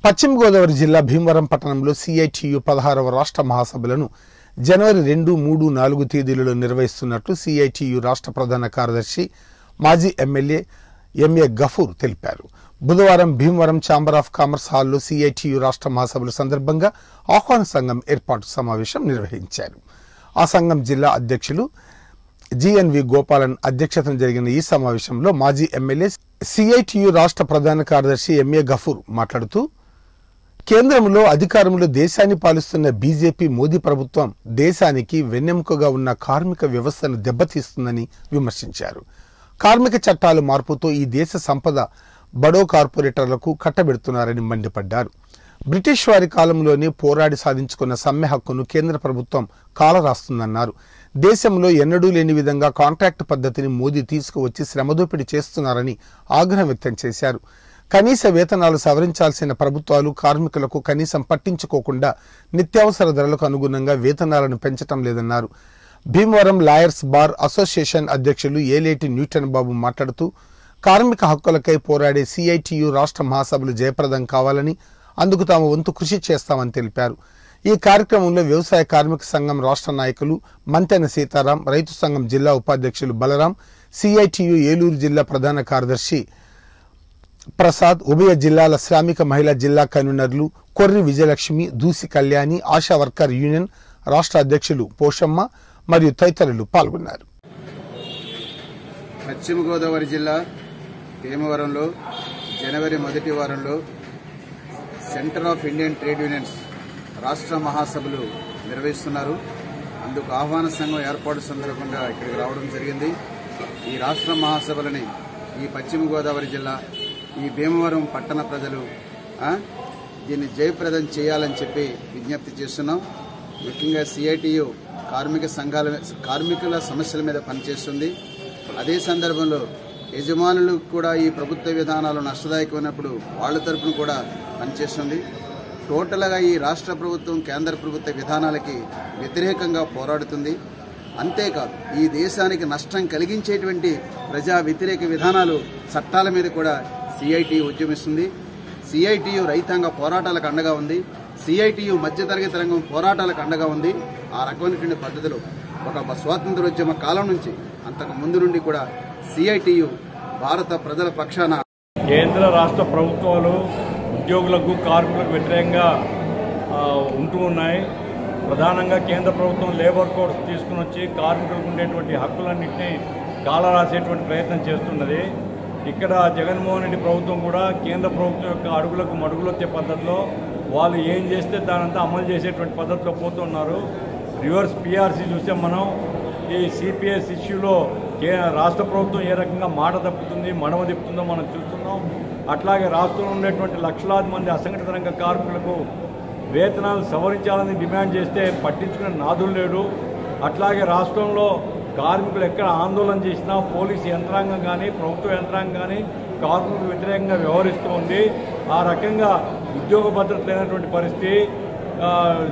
పశ్చిమ గోదావరి జిల్లా భీమవరం పట్టణంలో సిఐటియు పదహారవ రాష్ట్ర మహాసభలను జనవరి రెండు మూడు నాలుగు తేదీలలో నిర్వహిస్తున్నట్లు సిఐటియు రాష్ట్ర ప్రధాన కార్యదర్శి మాజీ ఎమ్మెల్యే ఎంఏ గఫూర్ తెలిపారు బుధవారం భీమవరం ఛాంబర్ ఆఫ్ కామర్స్ హాల్లో సిఐటియు రాష్ట్ర మహాసభల సందర్భంగా ఆహ్వాన సంఘం ఏర్పాటు సమావేశం నిర్వహించారు ఆ సంఘం జిల్లా అధ్యక్షులు జిఎన్వి గోపాలన్ అధ్యక్షతన జరిగిన ఈ సమావేశంలో మాజీ ఎమ్మెల్యే సిఐటియు రాష్ట్ర ప్రధాన కార్యదర్శి ఎంఏ గఫూర్ మాట్లాడుతూ కేంద్రంలో అధికారంలో దేశాన్ని పాలిస్తున్న బీజేపీ మోదీ ప్రభుత్వం దేశానికి వెన్నెముకగా ఉన్న కార్మిక వ్యవస్థను దెబ్బతీస్తుందని విమర్శించారు కార్మిక చట్టాల మార్పుతో ఈ దేశ సంపద బడో కార్పొరేటర్లకు కట్టబెడుతున్నారని మండిపడ్డారు బ్రిటిష్ వారి కాలంలోనే పోరాడి సాధించుకున్న సమ్మె హక్కును కేంద్ర ప్రభుత్వం కాలరాస్తుందన్నారు దేశంలో ఎన్నడూ లేని విధంగా కాంట్రాక్ట్ పద్ధతిని మోదీ తీసుకువచ్చి శ్రమదోపిడి చేస్తున్నారని ఆగ్రహం వ్యక్తం చేశారు కనీస వేతనాలు సవరించాల్సిన ప్రభుత్వాలు కార్మికులకు కనీసం పట్టించుకోకుండా నిత్యావసర ధరలకు అనుగుణంగా వేతనాలను పెంచటం లేదన్నారు భీమవరం లాయర్స్ బార్ అసోసియేషన్ అధ్యక్షులు ఏలేటి న్యూటన్ బాబు మాట్లాడుతూ కార్మిక హక్కులకై పోరాడే సిఐటియు రాష్ట్ర మహాసభలు జయప్రదం కావాలని అందుకు తాము వంతు కృషి చేస్తామని తెలిపారు ఈ కార్యక్రమంలో వ్యవసాయ కార్మిక సంఘం రాష్ట్ర నాయకులు మంతెన సీతారాం రైతు సంఘం జిల్లా ఉపాధ్యక్షులు బలరాం సిఐటియు ఏలూరు జిల్లా ప్రధాన కార్యదర్శి ప్రసాద్ ఉభయ జిల్లాల శ్రామిక మహిళా జిల్లా కన్వీనర్లు కొర్రి విజయలక్ష్మి దూసి కళ్యాణి ఆశా వర్కర్ యూనియన్ రాష్ట్ర అధ్యక్షులు పోషమ్మ మరియు తదితరులు పాల్గొన్నారు పశ్చిమ గోదావరి జిల్లా భీమవరంలో జనవరి మొదటి వారంలో centre of Indian trade unions రాష్ట్ర మహాసభలు నిర్వహిస్తున్నారు అందుకు ఆహ్వాన సంఘం ఏర్పాటు సందర్భంగా ఇక్కడికి రావడం జరిగింది ఈ రాష్ట్ర మహాసభలని ఈ పశ్చిమ గోదావరి జిల్లా ఈ భీమవరం పట్టణ ప్రజలు ఆ, దీన్ని జయప్రదం చేయాలని చెప్పి విజ్ఞప్తి చేస్తున్నాం ముఖ్యంగా సిఐటియు కార్మిక సంఘాల కార్మికుల సమస్యల మీద పనిచేస్తుంది అదే సందర్భంలో యజమానులకు కూడా ఈ ప్రభుత్వ విధానాలు నష్టదాయకమైనప్పుడు వాళ్ళ తరపున కూడా పనిచేస్తుంది టోటల్గా ఈ రాష్ట్ర ప్రభుత్వం కేంద్ర ప్రభుత్వ విధానాలకి వ్యతిరేకంగా పోరాడుతుంది అంతేకాదు ఈ దేశానికి నష్టం కలిగించేటువంటి ప్రజా వ్యతిరేక విధానాలు చట్టాల మీద కూడా సిఐటి ఉద్యమిస్తుంది సిఐటియు రైతాంగ పోరాటాలకు అండగా ఉంది సిఐటియు మధ్యతరగతి రంగం పోరాటాలకు అండగా ఉంది ఆ రకమైనటువంటి పద్ధతులు ఒక స్వాతంత్రోద్యమ కాలం నుంచి అంతకు ముందు నుండి కూడా సిఐటియు భారత ప్రజల పక్షాన కేంద్ర రాష్ట్ర ప్రభుత్వాలు ఉద్యోగులకు కార్మికులకు వ్యతిరేకంగా ఆ, ఉంటూ ఉన్నాయి ప్రధానంగా కేంద్ర ప్రభుత్వం లేబర్ కోడ్స్ తీసుకుని వచ్చి కార్మికులకు ఉండేటువంటి హక్కులన్నింటినీ కాలరాసేటువంటి ప్రయత్నం చేస్తున్నది ఇక్కడ జగన్మోహన్ రెడ్డి ప్రభుత్వం కూడా కేంద్ర ప్రభుత్వం యొక్క అడుగులకు మడుగులొచ్చే పద్ధతిలో వాళ్ళు ఏం చేస్తే దానంతా అమలు చేసేటువంటి పద్ధతిలో పోతున్నారు రివర్స్ పిఆర్సీ చూస్తే మనం ఈ సిపిఎస్ ఇష్యూలో కే రాష్ట్ర ప్రభుత్వం ఏ రకంగా మాట తప్పుతుంది మడమ తిప్పుతుందో మనం చూస్తున్నాం అట్లాగే రాష్ట్రంలో ఉండేటువంటి లక్షలాది మంది అసంఘటిత రంగ కార్మికులకు వేతనాలు సవరించాలని డిమాండ్ చేస్తే పట్టించుకునే నాదులు లేడు అట్లాగే రాష్ట్రంలో కార్మికులు ఎక్కడ ఆందోళన చేసినా పోలీసు యంత్రాంగం కానీ ప్రభుత్వ యంత్రాంగం కానీ కార్మికులకు వ్యతిరేకంగా వ్యవహరిస్తూ ఉంది ఆ రకంగా ఉద్యోగ భద్రత లేనటువంటి పరిస్థితి ఆ,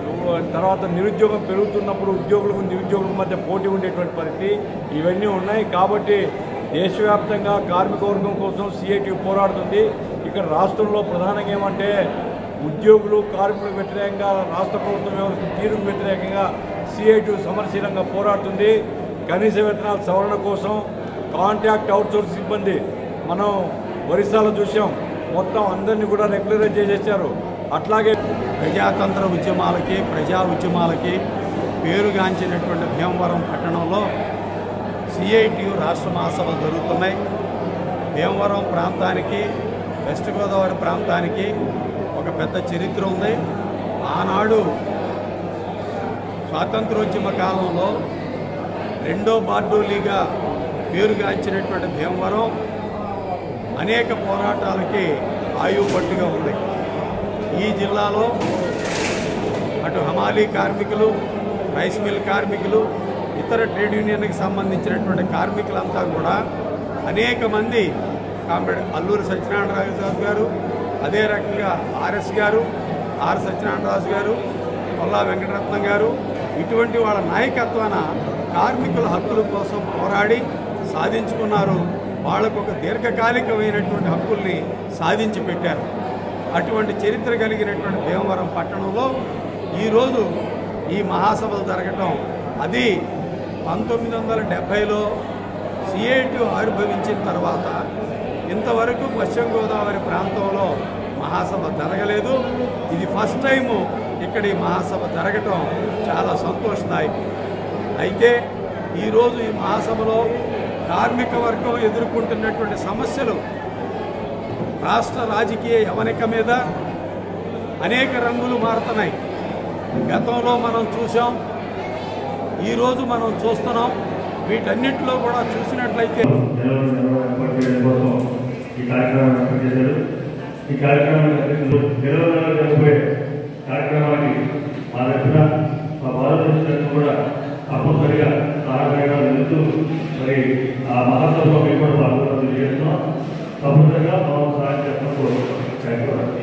తర్వాత నిరుద్యోగం పెరుగుతున్నప్పుడు ఉద్యోగులకు నిరుద్యోగుల మధ్య పోటీ ఉండేటువంటి పరిస్థితి ఇవన్నీ ఉన్నాయి కాబట్టి దేశవ్యాప్తంగా కార్మిక వర్గం కోసం సిఐటి పోరాడుతుంది ఇక్కడ రాష్ట్రంలో ప్రధానంగా ఏమంటే ఉద్యోగులు కార్మికులకు వ్యతిరేకంగా రాష్ట్ర ప్రభుత్వం వ్యవహరిస్తున్న తీరుకు వ్యతిరేకంగా సిఐటి సమరశీలంగా పోరాడుతుంది కనీస వేతనాల సవరణ కోసం కాంట్రాక్ట్ అవుట్సోర్స్ సిబ్బంది మనం ఒరిస్సాలో చూసాం మొత్తం అందరినీ కూడా రెగ్యులరైజ్ చేసేసారు అట్లాగే ప్రజాతంత్ర ఉద్యమాలకి ప్రజా ఉద్యమాలకి పేరుగాంచినటువంటి భీమవరం పట్టణంలో సిఐటియు రాష్ట్ర మహాసభలు జరుగుతున్నాయి భీమవరం ప్రాంతానికి వెస్ట్ గోదావరి ప్రాంతానికి ఒక పెద్ద చరిత్ర ఉంది ఆనాడు స్వాతంత్రోద్యమ కాలంలో రెండో బార్డోలీగా పేరుగాంచినటువంటి భీమవరం అనేక పోరాటాలకి ఆయువు పట్టుగా ఉంది ఈ జిల్లాలో అటు హమాలీ కార్మికులు రైస్ మిల్ కార్మికులు ఇతర ట్రేడ్ యూనియన్కి సంబంధించినటువంటి కార్మికులంతా కూడా అనేక మంది కాంబేడ్ అల్లూరి సత్యనారాయణరాజు గారు అదే రకంగా ఆర్ఎస్ గారు ఆర్ సత్యనారాయణరాజు గారు కొల్లా వెంకటరత్నం గారు ఇటువంటి వాళ్ళ నాయకత్వాన కార్మికుల హక్కుల కోసం పోరాడి సాధించుకున్నారు వాళ్ళకు ఒక దీర్ఘకాలికమైనటువంటి హక్కుల్ని సాధించి పెట్టారు అటువంటి చరిత్ర కలిగినటువంటి భీమవరం పట్టణంలో ఈరోజు ఈ మహాసభలు జరగటం అది పంతొమ్మిది వందల డెబ్భైలో సిఐటి ఆవిర్భవించిన తర్వాత ఇంతవరకు పశ్చిమ గోదావరి ప్రాంతంలో మహాసభ జరగలేదు ఇది ఫస్ట్ టైము ఇక్కడ ఈ మహాసభ జరగటం చాలా సంతోషదాయకం అయితే ఈరోజు ఈ మహాసభలో కార్మిక వర్గం ఎదుర్కొంటున్నటువంటి సమస్యలు రాష్ట్ర రాజకీయ యవనిక మీద అనేక రంగులు మారుతున్నాయి గతంలో మనం చూసాం ఈరోజు మనం చూస్తున్నాం వీటన్నిటిలో కూడా చూసినట్లయితే ఈ కార్యక్రమాన్ని ఏర్పాటు చేశారు ఈ కార్యక్రమాన్ని నిలవలలో జరగబోయే కార్యక్రమానికి మా దగ్గర మా భారతదేశం కూడా తప్పనిసరిగా సహాయకంగా నిలుస్తూ మరి ఆ మహోత్సవంలో మేము కూడా పాల్గొనడం చేస్తున్నాం తప్పనిసరిగా మనం సహాయం చేస్తాం కోరుకుంటున్నాం